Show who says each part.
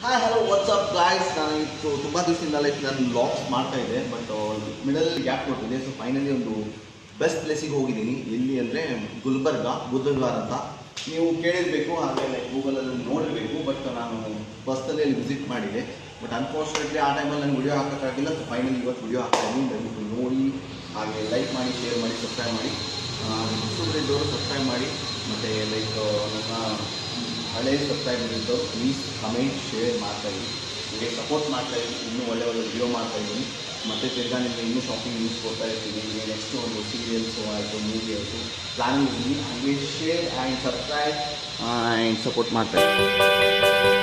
Speaker 1: hi hello WhatsApp guys ನಾನು ಇವತ್ತು ತುಂಬ ದಿವಸದಿಂದ ಲೈಕ್ ನಾನು ಬ್ಲಾಗ್ಸ್ ಮಾಡ್ತಾ ಇದ್ದೆ ಬಟ್ ಮಿಡಲ್ ಗ್ಯಾಪ್ ಕೊಟ್ಟಿದೆ ಸೊ ಫೈನಲಿ ಒಂದು ಬೆಸ್ಟ್ ಪ್ಲೇಸಿಗೆ ಹೋಗಿದ್ದೀನಿ ಎಲ್ಲಿ ಅಂದರೆ ಗುಲ್ಬರ್ಗ ಬುದ್ಧವಾರ ಅಂತ ನೀವು ಕೇಳಿರಬೇಕು ಹಾಗೆ ಲೈಕ್ ಗೂಗಲಲ್ಲಿ ನೋಡಿರಬೇಕು ಬಟ್ ನಾನು ಬಸ್ಸಲ್ಲಿ ಅಲ್ಲಿ ವಿಸಿಟ್ ಮಾಡಿದೆ ಬಟ್ ಅನ್ಫಾರ್ಚುನೇಟ್ಲಿ ಆ ಟೈಮಲ್ಲಿ ನನಗೆ ವಿಡಿಯೋ ಹಾಕೋಕ್ಕಾಗಿಲ್ಲ ಸೊ ಫೈನಲಿ ಇವತ್ತು ವಿಡಿಯೋ ಹಾಕ್ತಾ ಇದ್ದೀನಿ ದಯವಿಟ್ಟು ನೋಡಿ ಹಾಗೆ ಲೈಕ್ ಮಾಡಿ ಶೇರ್ ಮಾಡಿ ಸಬ್ಸ್ಕ್ರೈಬ್ ಮಾಡಿ ಹೊಸಬ್ರಿದ್ದವರು ಸಬ್ಸ್ಕ್ರೈಬ್ ಮಾಡಿ ಮತ್ತು ಲೈಕ್ ನನ್ನ ಹಳೆ ಸಬ್ಸ್ಕ್ರೈಬ್ ಇದ್ದವರು ಪ್ಲೀಸ್ ಕಮೆಂಟ್ ಶೇರ್ ಮಾಡ್ತಾ ಇದ್ದೀನಿ ನಿಮಗೆ ಸಪೋರ್ಟ್ ಮಾಡ್ತಾ ಇದ್ದೀನಿ ಇನ್ನೂ ಒಳ್ಳೆ ಒಳ್ಳೆ ವಿಡಿಯೋ ಮಾಡ್ತಾ ಇದ್ದೀನಿ ಮತ್ತು ತಿರ್ಗಾ ನಿಮಗೆ ಇನ್ನೂ ಶಾಪಿಂಗ್ ನ್ಯೂಸ್ ಕೊಡ್ತಾ ಇರ್ತೀನಿ ಈಗ ನೆಕ್ಸ್ಟ್ ಒಂದು ಸೀರಿಯಲ್ಸು ಆಯಿತು ಮೂವಿ ಆಯಿತು ಪ್ಲಾನಿಂಗ್ ಇದ್ದೀನಿ ಹಾಗೆ share and subscribe and support ಮಾಡ್ತಾ ಇದ್ದೀನಿ